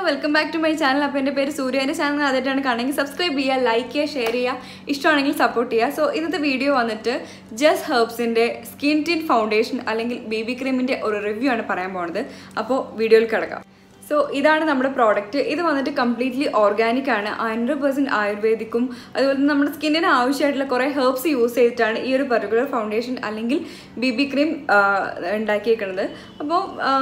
welcome back to my channel അപ്പോൾ എൻ്റെ പേര് സൂര്യ എൻ്റെ ചാനൽ ആദ്യമായിട്ടാണ് കാണണമെങ്കിൽ സബ്സ്ക്രൈബ് ചെയ്യുക ലൈക്ക് ചെയ്യുക ഷെയർ ചെയ്യുക ഇഷ്ടമാണെങ്കിൽ സപ്പോർട്ട് ചെയ്യുക സോ ഇന്നത്തെ വീഡിയോ വന്നിട്ട് ജസ്റ്റ് ഹെർബ്സിൻ്റെ സ്കിൻ ടിൻ ഫൗണ്ടേഷൻ അല്ലെങ്കിൽ ബി ബി ക്രീമിൻ്റെ ഒരു റിവ്യൂ ആണ് പറയാൻ പോകുന്നത് അപ്പോൾ വീഡിയോയിൽ കിടക്കാം സോ ഇതാണ് നമ്മുടെ പ്രോഡക്റ്റ് ഇത് വന്നിട്ട് കംപ്ലീറ്റ്ലി ഓർഗാനിക് ആണ് ഹൺഡ്രഡ് പെർസെൻറ്റ് ആയുർവേദിക്കും അതുപോലെ തന്നെ നമ്മുടെ സ്കിന്നിന് ആവശ്യമായിട്ടുള്ള കുറേ ഹെർബ്സ് യൂസ് ചെയ്തിട്ടാണ് ഈ ഒരു പർട്ടിക്കുലർ ഫൗണ്ടേഷൻ അല്ലെങ്കിൽ ബി ബി ക്രീം ഉണ്ടാക്കിയേക്കുന്നത് അപ്പോൾ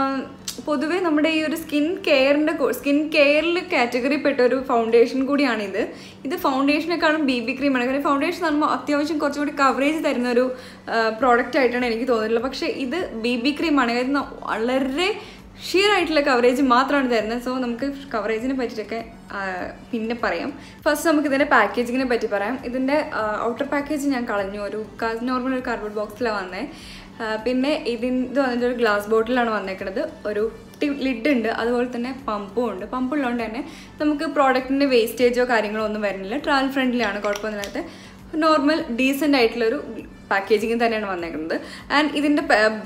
പൊതുവേ നമ്മുടെ ഈ ഒരു സ്കിൻ കെയറിൻ്റെ സ്കിൻ കെയറിൽ കാറ്റഗറി പെട്ട ഒരു ഫൗണ്ടേഷൻ കൂടിയാണിത് ഇത് ഫൗണ്ടേഷനെക്കാളും ബി ബി ക്രീമാണ് കാരണം ഫൗണ്ടേഷൻ എന്ന് പറയുമ്പോൾ അത്യാവശ്യം കുറച്ചുകൂടി കവറേജ് തരുന്ന ഒരു പ്രോഡക്റ്റ് ആയിട്ടാണ് എനിക്ക് തോന്നിയിട്ടുള്ളത് പക്ഷേ ഇത് ബി ബി ക്രീമാണ് അതായത് വളരെ ഷിയർ ആയിട്ടുള്ള കവറേജ് മാത്രമാണ് തരുന്നത് സോ നമുക്ക് കവറേജിനെ പറ്റിയിട്ടൊക്കെ പിന്നെ പറയാം ഫസ്റ്റ് നമുക്ക് ഇതിൻ്റെ പാക്കേജിങ്ങിനെ പറ്റി പറയാം ഇതിൻ്റെ ഔട്ടർ പാക്കേജ് ഞാൻ കളഞ്ഞു ഒരു നോർമൽ ഒരു കാർഡ്ബോർഡ് ബോക്സിലാണ് വന്നത് പിന്നെ ഇതിന് ഇത് വന്നിട്ട് ഒരു ഗ്ലാസ് ബോട്ടിലാണ് വന്നേക്കുന്നത് ഒരു ലിഡ് ഉണ്ട് അതുപോലെ തന്നെ പമ്പും ഉണ്ട് പമ്പ് ഉള്ളതുകൊണ്ട് തന്നെ നമുക്ക് പ്രോഡക്റ്റിൻ്റെ വേസ്റ്റേജോ കാര്യങ്ങളോ ഒന്നും വരുന്നില്ല ട്രാവൽ ഫ്രണ്ട്ലിയാണ് കുഴപ്പമൊന്നുമില്ലാത്ത നോർമൽ ഡീസൻ്റ് ആയിട്ടുള്ളൊരു പാക്കേജിങ് തന്നെയാണ് വന്നേക്കുന്നത് ആൻഡ് ഇതിൻ്റെ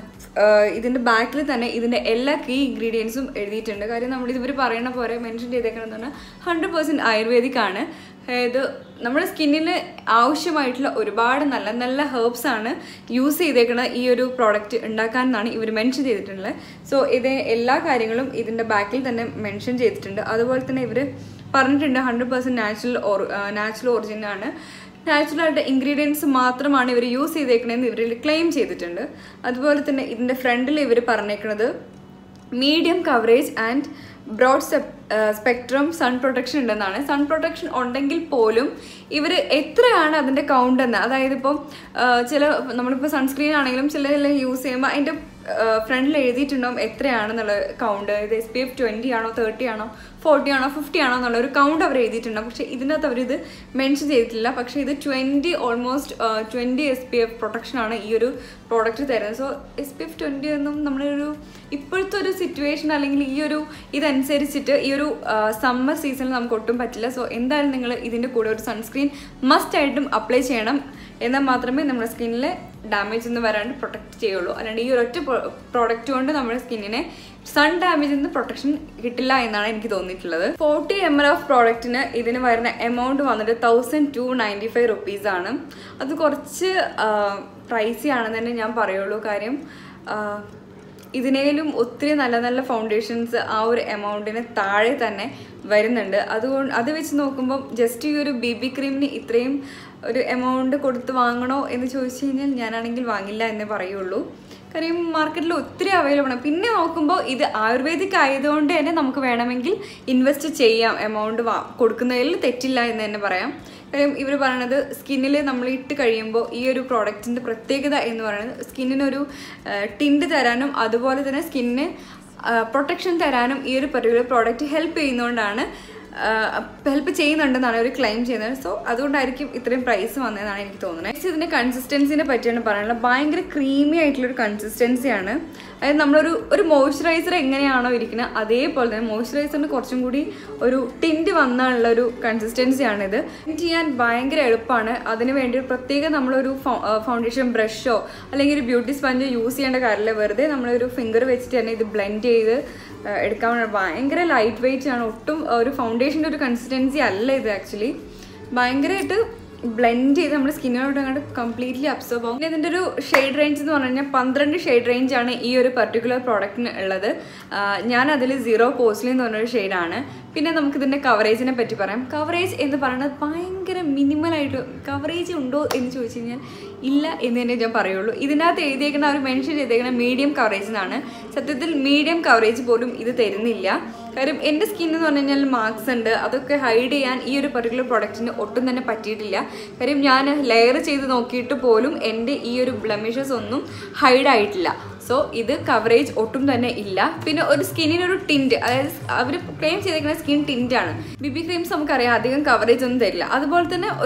ഇതിൻ്റെ ബാക്കിൽ തന്നെ ഇതിൻ്റെ എല്ലാ കീ ഇൻഗ്രീഡിയൻസും എഴുതിയിട്ടുണ്ട് കാര്യം നമ്മൾ ഇവർ പറയുന്ന പോലെ മെൻഷൻ ചെയ്തേക്കണമെന്ന് പറഞ്ഞാൽ ഹൺഡ്രഡ് പെർസെൻറ്റ് ആയുർവേദിക് ആണ് അതായത് നമ്മുടെ സ്കിന്നിന് ആവശ്യമായിട്ടുള്ള ഒരുപാട് നല്ല നല്ല ഹെർബ്സ് ആണ് യൂസ് ചെയ്തേക്കുന്നത് ഈ ഒരു പ്രോഡക്റ്റ് ഉണ്ടാക്കാൻ എന്നാണ് ഇവർ മെൻഷൻ ചെയ്തിട്ടുള്ളത് സോ ഇത് എല്ലാ കാര്യങ്ങളും ഇതിൻ്റെ ബാക്കിൽ തന്നെ മെൻഷൻ ചെയ്തിട്ടുണ്ട് അതുപോലെ തന്നെ ഇവർ പറഞ്ഞിട്ടുണ്ട് hundred percent natural or natural origin ആണ് നാച്ചുറൽ ആയിട്ട് ഇൻഗ്രീഡിയൻസ് മാത്രമാണ് ഇവർ യൂസ് ചെയ്തേക്കണതെന്ന് ഇവർ ക്ലെയിം ചെയ്തിട്ടുണ്ട് അതുപോലെ തന്നെ ഇതിൻ്റെ ഫ്രണ്ടിൽ ഇവർ പറഞ്ഞേക്കുന്നത് medium coverage and broad spectrum sun protection ഉണ്ടെന്നാണ് സൺ പ്രൊട്ടക്ഷൻ ഉണ്ടെങ്കിൽ പോലും ഇവർ എത്രയാണ് അതിൻ്റെ കൗണ്ട് എന്ന് അതായത് ഇപ്പം ചില നമ്മളിപ്പോൾ സൺസ്ക്രീൻ ആണെങ്കിലും ചില യൂസ് ചെയ്യുമ്പോൾ അതിൻ്റെ ഫ്രണ്ടിൽ എഴുതിയിട്ടുണ്ടാവും എത്രയാണെന്നുള്ള കൗണ്ട് ഇത് എസ് പി എഫ് ട്വൻറ്റി ആണോ തേർട്ടി ആണോ ഫോർട്ടി ആണോ ഫിഫ്റ്റി ആണോ എന്നുള്ള ഒരു കൗണ്ട് അവർ എഴുതിയിട്ടുണ്ടാവും പക്ഷേ ഇതിനകത്ത് അവരിത് മെൻഷൻ ചെയ്തിട്ടില്ല പക്ഷേ ഇത് twenty almost twenty S P F പ്രൊട്ടക്ഷനാണ് ഈ ഒരു പ്രോഡക്റ്റ് തരുന്നത് so S P F twenty ഒന്നും നമ്മളൊരു ഇപ്പോഴത്തെ ഒരു സിറ്റുവേഷൻ അല്ലെങ്കിൽ ഈ ഒരു ഇതനുസരിച്ചിട്ട് ഈ ഒരു സമ്മർ സീസണിൽ നമുക്ക് ഒട്ടും പറ്റില്ല സോ എന്തായാലും നിങ്ങൾ ഇതിൻ്റെ കൂടെ ഒരു സൺസ്ക്രീൻ മസ്റ്റ് ആയിട്ടും അപ്ലൈ ചെയ്യണം എന്നാൽ മാത്രമേ നമ്മുടെ സ്കിന്നിൽ ഡാമേജ് ഒന്നും വരാണ്ട് പ്രൊട്ടക്റ്റ് ചെയ്യുള്ളൂ അല്ലാണ്ട് ഈ ഒരൊറ്റ പ്രോഡക്റ്റ് കൊണ്ട് നമ്മുടെ സ്കിന്നിനെ സൺ ഡാമേജിൽ നിന്ന് പ്രൊട്ടക്ഷൻ കിട്ടില്ല എന്നാണ് എനിക്ക് തോന്നിയിട്ടുള്ളത് ഫോർട്ടി എം എൽ ഓഫ് പ്രോഡക്റ്റിന് ഇതിന് വരുന്ന എമൗണ്ട് വന്നിട്ട് thousand two ninety five rupees ആണ് അത് കുറച്ച് പ്രൈസി ആണെന്ന് തന്നെ ഞാൻ പറയുള്ളൂ കാര്യം ഇതിനേലും ഒത്തിരി നല്ല നല്ല ഫൗണ്ടേഷൻസ് ആ ഒരു എമൗണ്ടിന് താഴെ തന്നെ വരുന്നുണ്ട് അതുകൊണ്ട് അത് വെച്ച് നോക്കുമ്പം ജസ്റ്റ് ഈ ഒരു ബി ബി ക്രീമിന് ഇത്രയും ഒരു എമൗണ്ട് കൊടുത്ത് വാങ്ങണോ എന്ന് ചോദിച്ചു കഴിഞ്ഞാൽ ഞാനാണെങ്കിൽ വാങ്ങില്ല എന്നേ പറയുള്ളൂ കാര്യം മാർക്കറ്റിൽ ഒത്തിരി അവൈലബിൾ ആണ് പിന്നെ നോക്കുമ്പോൾ ഇത് ആയുർവേദിക് ആയതുകൊണ്ട് തന്നെ നമുക്ക് വേണമെങ്കിൽ ഇൻവെസ്റ്റ് ചെയ്യാം എമൗണ്ട് കൊടുക്കുന്നതിൽ തെറ്റില്ല എന്ന് തന്നെ പറയാം കാര്യം ഇവർ പറയണത് സ്കിന്നിൽ നമ്മൾ ഇട്ട് കഴിയുമ്പോൾ ഈ ഒരു പ്രോഡക്റ്റിൻ്റെ പ്രത്യേകത എന്ന് പറയുന്നത് സ്കിന്നിനൊരു ടിൻഡ് തരാനും അതുപോലെ തന്നെ സ്കിന്നിന് പ്രൊട്ടക്ഷൻ തരാനും ഈ ഒരു പർട്ടിക്കുലർ പ്രോഡക്റ്റ് ഹെൽപ്പ് ചെയ്യുന്നതുകൊണ്ടാണ് ഹെൽപ്പ് ചെയ്യുന്നുണ്ടെന്നാണ് അവർ ക്ലെയിം ചെയ്യുന്നത് സോ അതുകൊണ്ടായിരിക്കും ഇത്രയും പ്രൈസ് വന്നതെന്നാണ് എനിക്ക് തോന്നുന്നത് ഇതിൻ്റെ കൺസിസ്റ്റൻസിനെ പറ്റിയാണ് പറയാനുള്ളത് ഭയങ്കര ക്രീമി ആയിട്ടുള്ളൊരു കൺസിസ്റ്റൻസിയാണ് അതായത് നമ്മളൊരു ഒരു മോയ്സ്ചറൈസർ എങ്ങനെയാണോ ഇരിക്കുന്നത് അതേപോലെ തന്നെ മോയ്സ്ചറൈസറിന് കുറച്ചും കൂടി ഒരു ടിൻറ്റ് വന്നുള്ള ഒരു കൺസിസ്റ്റൻസിയാണിത് ചെയ്യാൻ ഭയങ്കര എളുപ്പമാണ് അതിന് വേണ്ടി പ്രത്യേകം നമ്മളൊരു ഫൗണ്ടേഷൻ ബ്രഷോ അല്ലെങ്കിൽ ഒരു ബ്യൂട്ടി സ്പഞ്ചോ യൂസ് ചെയ്യേണ്ട കാര്യമില്ല വെറുതെ നമ്മളൊരു ഫിംഗർ വെച്ചിട്ട് തന്നെ ഇത് ബ്ലെൻഡ് ചെയ്ത് എടുക്കാൻ ഭയങ്കര ലൈറ്റ് വെയിറ്റ് ആണ് ഒട്ടും ഒരു ഫൗണ്ടേഷൻ്റെ ഒരു കൺസിസ്റ്റൻസി അല്ല ഇത് ആക്ച്വലി ഭയങ്കരമായിട്ട് ബ്ലെൻഡ് ചെയ്ത് നമ്മുടെ സ്കിന്നിനോട് അങ്ങോട്ട് കംപ്ലീറ്റ്ലി അബ്സോർബ് ആവും ഇതിൻ്റെ ഒരു ഷെയ്ഡ് റേഞ്ച് എന്ന് പറഞ്ഞു കഴിഞ്ഞാൽ പന്ത്രണ്ട് ഷെയ്ഡ് റേഞ്ച് ആണ് ഈ ഒരു പർട്ടിക്കുലർ പ്രോഡക്റ്റിന് ഉള്ളത് ഞാൻ അതിൽ സീറോ പോസ്ലി എന്ന് പറഞ്ഞൊരു ഷെയ്ഡാണ് പിന്നെ നമുക്ക് ഇതിൻ്റെ കവറേജിനെ പറ്റി പറയാം കവറേജ് എന്ന് പറയുന്നത് ഭയങ്കര മിനിമലായിട്ട് കവറേജ് ഉണ്ടോ എന്ന് ചോദിച്ചു കഴിഞ്ഞാൽ ഇല്ല എന്ന് തന്നെ ഞാൻ പറയുള്ളൂ ഇതിനകത്ത് എഴുതിയേക്കുന്ന അവർ മെൻഷൻ ചെയ്തേക്കുന്ന മീഡിയം കവറേജ് എന്നാണ് സത്യത്തിൽ മീഡിയം കവറേജ് പോലും ഇത് തരുന്നില്ല കാര്യം എൻ്റെ സ്കിൻ എന്ന് പറഞ്ഞു കഴിഞ്ഞാൽ മാർക്സ് ഉണ്ട് അതൊക്കെ ഹൈഡ് ചെയ്യാൻ ഈ ഒരു പർട്ടിക്കുലർ പ്രൊഡക്റ്റിന് ഒട്ടും തന്നെ പറ്റിയിട്ടില്ല കാര്യം ഞാൻ ലെയർ ചെയ്ത് നോക്കിയിട്ട് പോലും എൻ്റെ ഈ ഒരു ബ്ലമിഷസ് ഒന്നും ഹൈഡ് ആയിട്ടില്ല സോ ഇത് കവറേജ് ഒട്ടും തന്നെ ഇല്ല പിന്നെ ഒരു സ്കിന്നിനൊരു ടിൻറ്റ് അതായത് അവർ ക്ലെയിം ചെയ്തേക്കുന്ന സ്കിൻ ടിൻ്റ് ആണ് ബി ബി ക്രീംസ് നമുക്കറിയാം അധികം കവറേജ് ഒന്നും തരില്ല അതുപോലെ തന്നെ ഒരു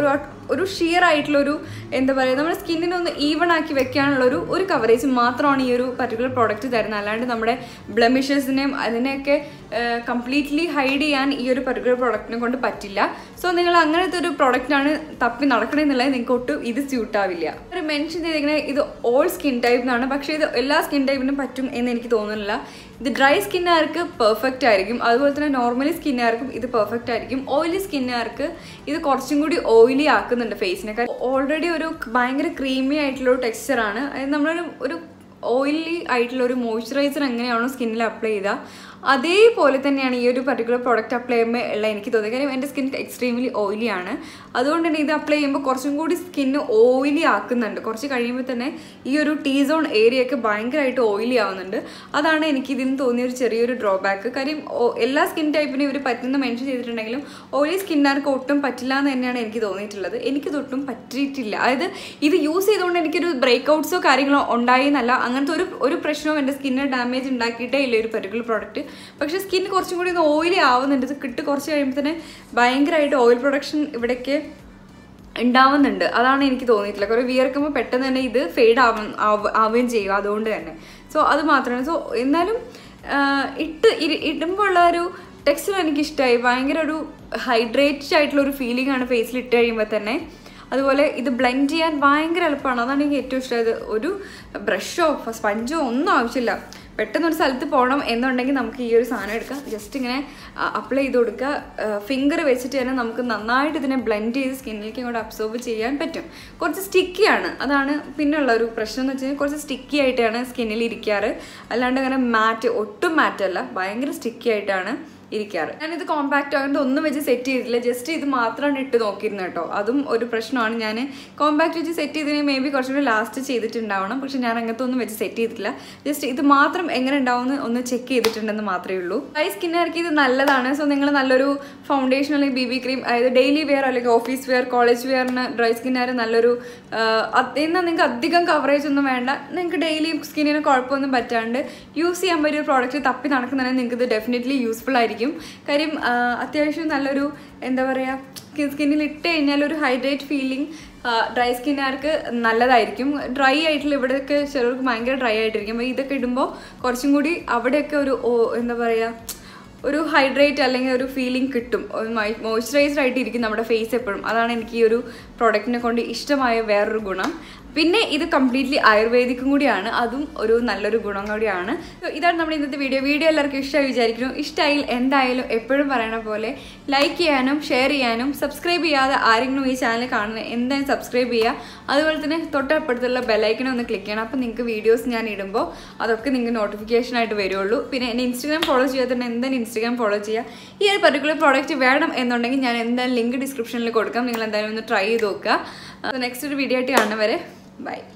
ഒരു ഷിയർ ആയിട്ടുള്ള ഒരു എന്താ പറയുക നമ്മുടെ സ്കിന്നിനെ ഒന്ന് ഈവൺ ആക്കി വെക്കാനുള്ള ഒരു ഒരു കവറേജ് മാത്രമാണ് ഈ ഒരു പർട്ടിക്കുലർ പ്രോഡക്റ്റ് തരുന്നത് അല്ലാണ്ട് നമ്മുടെ ബ്ലമിഷസിനെയും അതിനെയൊക്കെ കംപ്ലീറ്റ്ലി ഹൈഡ് ചെയ്യാൻ ഈ ഒരു പർട്ടിക്കുലർ പ്രോഡക്റ്റിനെ കൊണ്ട് പറ്റില്ല സോ നിങ്ങൾ അങ്ങനത്തെ ഒരു പ്രോഡക്റ്റാണ് തപ്പി നടക്കണമെന്നുള്ളത് നിങ്ങൾക്ക് ഒട്ടും ഇത് സ്യൂട്ട് ആവില്ല ഒരു മെൻഷൻ ചെയ്തിരിക്കുന്നത് ഇത് ഓൾ സ്കിൻ ടൈപ്പ് എന്നാണ് പക്ഷേ ഇത് എല്ലാ സ്കിൻ ടൈപ്പിനും പറ്റും എന്ന് എനിക്ക് തോന്നുന്നില്ല ഇത് ഡ്രൈ സ്കിന്നുകാർക്ക് പെർഫെക്റ്റ് ആയിരിക്കും അതുപോലെ തന്നെ നോർമലി സ്കിന്നുകാർക്കും ഇത് പെർഫെക്റ്റ് ആയിരിക്കും ഓയിലി സ്കിന്നുകാർക്ക് ഇത് കുറച്ചും കൂടി ഓയിലി ആക്കുന്നുണ്ട് ഫേസിനൊക്കെ ഓൾറെഡി ഒരു ഭയങ്കര ക്രീമി ആയിട്ടുള്ള ഒരു ടെക്സ്ചറാണ് അതായത് നമ്മളൊരു ഒരു ഓയിലി ആയിട്ടുള്ള ഒരു മോയ്സ്ചറൈസർ എങ്ങനെയാണോ സ്കിന്നിൽ അപ്ലൈ ചെയ്താൽ അതേപോലെ തന്നെയാണ് ഈ ഒരു പർട്ടിക്കുലർ പ്രോഡക്റ്റ് അപ്ലൈ ചെയ്യുമ്പോൾ ഉള്ള എനിക്ക് തോന്നിയത് കാര്യം എൻ്റെ സ്കിൻ എക്സ്ട്രീംലി ഓയിലി ആണ് അതുകൊണ്ട് തന്നെ ഇത് അപ്ലൈ ചെയ്യുമ്പോൾ കുറച്ചും കൂടി സ്കിന്ന് ഓയിലി ആക്കുന്നുണ്ട് കുറച്ച് കഴിയുമ്പോൾ തന്നെ ഈ ഒരു ടീ സോൺ ഏരിയ ഒക്കെ ഭയങ്കരമായിട്ട് ഓയിലി ആവുന്നുണ്ട് അതാണ് എനിക്ക് ഇതിന് തോന്നിയ ഒരു ചെറിയൊരു ഡ്രോബാക്ക് കാര്യം എല്ലാ സ്കിൻ ടൈപ്പിനും ഇവർ പറ്റുന്ന മെൻഷൻ ചെയ്തിട്ടുണ്ടെങ്കിലും ഓയിലി സ്കിന്നുകാർക്ക് ഒട്ടും പറ്റില്ല എന്ന് തന്നെയാണ് എനിക്ക് തോന്നിയിട്ടുള്ളത് എനിക്ക് തൊട്ടും പറ്റിയിട്ടില്ല അതായത് ഇത് യൂസ് ചെയ്തുകൊണ്ട് എനിക്കൊരു ബ്രേക്ക് ഔട്ട്സോ കാര്യങ്ങളോ ഉണ്ടായി എന്നല്ല അങ്ങനത്തെ ഒരു ഒരു പ്രശ്നവും എൻ്റെ സ്കിന്നിന് ഡാമേജ് ഉണ്ടാക്കിയിട്ടേ ഇല്ല ഒരു പർട്ടിക്കുലർ പ്രോഡക്റ്റ് പക്ഷേ സ്കിൻ കുറച്ചും കൂടി ഒന്ന് ഓയിലി ആവുന്നുണ്ട് ഇത് കിട്ട് കുറച്ച് കഴിയുമ്പോൾ തന്നെ ഭയങ്കരമായിട്ട് ഓയിൽ പ്രൊഡക്ഷൻ ഇവിടേക്ക് ഉണ്ടാവുന്നുണ്ട് അതാണ് എനിക്ക് തോന്നിയിട്ടില്ല കുറേ വിയർക്കുമ്പോൾ പെട്ടെന്ന് തന്നെ ഇത് ഫെയ്ഡ് ആവാൻ ആവുകയും ചെയ്യും അതുകൊണ്ട് തന്നെ സോ അത് മാത്രമാണ് സോ എന്നാലും ഇട്ട് ഇടുമ്പോൾ ഉള്ള ഒരു ടെക്സ്ചർ എനിക്കിഷ്ടമായി ഭയങ്കര ഒരു ഹൈഡ്രേറ്റഡ് ആയിട്ടുള്ള ഒരു ഫീലിംഗ് ആണ് ഫേസിൽ ഇട്ട് കഴിയുമ്പോൾ തന്നെ അതുപോലെ ഇത് ബ്ലെൻഡ് ചെയ്യാൻ ഭയങ്കര എളുപ്പമാണ് അതാണ് എനിക്ക് ഏറ്റവും ഇഷ്ടമായത് ഒരു ബ്രഷോ സ്പഞ്ചോ ഒന്നും ആവശ്യമില്ല പെട്ടെന്ന് ഒരു സ്ഥലത്ത് പോകണം എന്നുണ്ടെങ്കിൽ നമുക്ക് ഈ ഒരു സാധനം എടുക്കാം ജസ്റ്റ് ഇങ്ങനെ അപ്ലൈ ചെയ്ത് കൊടുക്കുക ഫിംഗർ വെച്ചിട്ട് തന്നെ നമുക്ക് നന്നായിട്ട് ഇതിനെ ബ്ലെൻഡ് ചെയ്ത് സ്കിന്നിലേക്ക് ഇങ്ങോട്ട് അബ്സോർബ് ചെയ്യാൻ പറ്റും കുറച്ച് സ്റ്റിക്കിയാണ് അതാണ് പിന്നെയുള്ള ഒരു പ്രശ്നം എന്ന് വെച്ച് കഴിഞ്ഞാൽ കുറച്ച് സ്റ്റിക്കി ആയിട്ടാണ് സ്കിന്നിൽ ഇരിക്കാറ് അല്ലാണ്ട് അങ്ങനെ മാറ്റ് ഒട്ടും മാറ്റല്ല ഭയങ്കര സ്റ്റിക്കി ആയിട്ടാണ് ഇരിക്കാറ് ഞാനിത് കോമ്പാക്റ്റ് ആയതുകൊണ്ട് ഒന്നും വെച്ച് സെറ്റ് ചെയ്തില്ല ജസ്റ്റ് ഇത് മാത്രമാണ് ഇട്ട് നോക്കിയിരുന്നത് കേട്ടോ അതും ഒരു പ്രശ്നമാണ് ഞാൻ കോമ്പാക്റ്റ് വെച്ച് സെറ്റ് ചെയ്തതിന് മേ ബി കുറച്ചുകൂടി ലാസ്റ്റ് ചെയ്തിട്ടുണ്ടാവണം പക്ഷെ ഞാൻ അങ്ങനത്തെ ഒന്നും വെച്ച് സെറ്റ് ചെയ്തിട്ടില്ല ജസ്റ്റ് ഇത് മാത്രം എങ്ങനെ ഉണ്ടാവുമെന്ന് ഒന്ന് ചെക്ക് ചെയ്തിട്ടുണ്ടെന്ന് മാത്രമേ ഉള്ളൂ ഡ്രൈ സ്കിന്നുകാർക്ക് ഇത് നല്ലതാണ് സോ നിങ്ങൾ നല്ലൊരു ഫൗണ്ടേഷൻ അല്ലെങ്കിൽ ബി ബി ക്രീം അതായത് ഡെയിലി വെയർ അല്ലെങ്കിൽ ഓഫീസ് വെയർ കോളേജ് വെയറിന് ഡ്രൈ സ്കിന്നുകാർ നല്ലൊരു എന്നാൽ നിങ്ങൾക്ക് അധികം കവറേജ് ഒന്നും വേണ്ട നിങ്ങൾക്ക് ഡെയിലി സ്കിന്നിന് കുഴപ്പമൊന്നും പറ്റാണ്ട് യൂസ് ചെയ്യാൻ പറ്റിയ ഒരു പ്രോഡക്റ്റ് തപ്പി നടക്കുന്നുണ്ടെങ്കിൽ നിങ്ങൾക്ക് ഇത് ഡെഫിനറ്റ്ലി യൂസ്ഫുൾ ആയിരിക്കും കാര്യം അത്യാവശ്യം നല്ലൊരു എന്താ പറയുക സ്കിന്നിൽ ഇട്ട് കഴിഞ്ഞാൽ ഒരു ഹൈഡ്രേറ്റ് ഫീലിംഗ് ഡ്രൈ സ്കിന്നുകാർക്ക് നല്ലതായിരിക്കും ഡ്രൈ ആയിട്ടുള്ള ഇവിടെയൊക്കെ ചിലർക്ക് ഭയങ്കര ഡ്രൈ ആയിട്ടിരിക്കും അപ്പോൾ ഇതൊക്കെ ഇടുമ്പോൾ കുറച്ചും കൂടി അവിടെയൊക്കെ ഒരു എന്താ പറയുക ഒരു ഹൈഡ്രേറ്റ് അല്ലെങ്കിൽ ഒരു ഫീലിംഗ് കിട്ടും മോയ്സ്ചറൈസ്ഡ് ആയിട്ട് ഇരിക്കും നമ്മുടെ ഫേസ് എപ്പോഴും അതാണ് എനിക്ക് ഈ ഒരു പ്രോഡക്റ്റിനെ കൊണ്ട് ഇഷ്ടമായ വേറൊരു ഗുണം പിന്നെ ഇത് കംപ്ലീറ്റ്ലി ആയുർവേദിക്കും കൂടിയാണ് അതും ഒരു നല്ലൊരു ഗുണം കൂടിയാണ് ഇതാണ് നമ്മുടെ ഇന്നത്തെ വീഡിയോ വീഡിയോ എല്ലാവർക്കും ഇഷ്ടമായി വിചാരിക്കുന്നു ഇഷ്ടമായി എന്തായാലും എപ്പോഴും പറയണ പോലെ ലൈക്ക് ചെയ്യാനും ഷെയർ ചെയ്യാനും സബ്സ്ക്രൈബ് ചെയ്യാതെ ആരെങ്കിലും ഈ ചാനൽ കാണുന്നത് എന്തായാലും സബ്സ്ക്രൈബ് ചെയ്യുക അതുപോലെ തന്നെ തൊട്ടപ്പുറത്തുള്ള ബെലൈക്കനെ ഒന്ന് ക്ലിക്ക് ചെയ്യണം അപ്പോൾ നിങ്ങൾക്ക് വീഡിയോസ് ഞാൻ ഇടുമ്പോൾ അതൊക്കെ നിങ്ങൾക്ക് നോട്ടിഫിക്കേഷൻ ആയിട്ട് വരുള്ളൂ പിന്നെ എന്നെ ഇൻസ്റ്റാഗ്രാം ഫോളോ ചെയ്യാത്തതുകൊണ്ട് എന്തായാലും ഇൻസ്റ്റാഗ്രാം ഫോളോ ചെയ്യുക ഈ ഒരു പർട്ടിക്കുലർ പ്രോഡക്റ്റ് വേണം എന്നുണ്ടെങ്കിൽ ഞാൻ എന്തായാലും ലിങ്ക് ഡിസ്ക്രിപ്ഷനിൽ കൊടുക്കാം നിങ്ങൾ എന്തായാലും ഒന്ന് ട്രൈ ചെയ്ത് നോക്കുക നെക്സ്റ്റ് ഒരു വീഡിയോ ആയിട്ട് കാണുന്നവരെ ബൈ